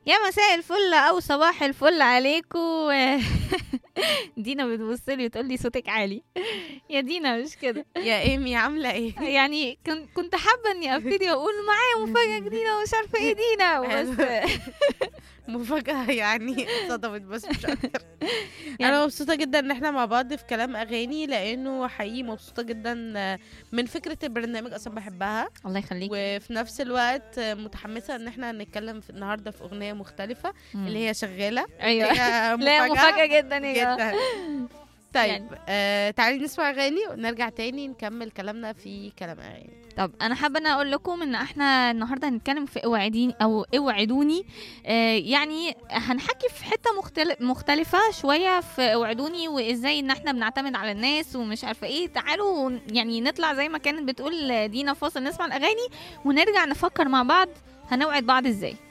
يا مساء الفل او صباح الفل عليكم دينا بتبص لي وتقول لي صوتك عالي يا دينا مش كده يا ايمي عامله ايه يعني كن- كنت حابه اني ابتدي واقول معايا مفاجاه جديده ومش عارفه ايه دينا بس مفاجاه يعني صدمت بس مش اكتر يعني- انا مبسوطه جدا ان احنا مع بعض في كلام اغاني لانه حقيقي مبسوطه جدا من فكره البرنامج اصلا بحبها الله يخليك وفي نفس الوقت متحمسه ان احنا هنتكلم في النهارده في اغنيه مختلفه اللي هي شغاله ايوه هي لا مفاجاه جدا يا جماعة. جدا طيب يعني- آه تعالي نسمع اغاني ونرجع تاني نكمل كلامنا في كلام اغاني طب انا حابه انا اقول لكم ان احنا النهارده هنتكلم في اوعديني او اوعدوني آه يعني هنحكي في حته مختلف مختلفه شويه في اوعدوني وازاي ان احنا بنعتمد على الناس ومش عارفه ايه تعالوا ون- يعني نطلع زي ما كانت بتقول دينا فاصل نسمع الاغاني ونرجع نفكر مع بعض هنوعد بعض ازاي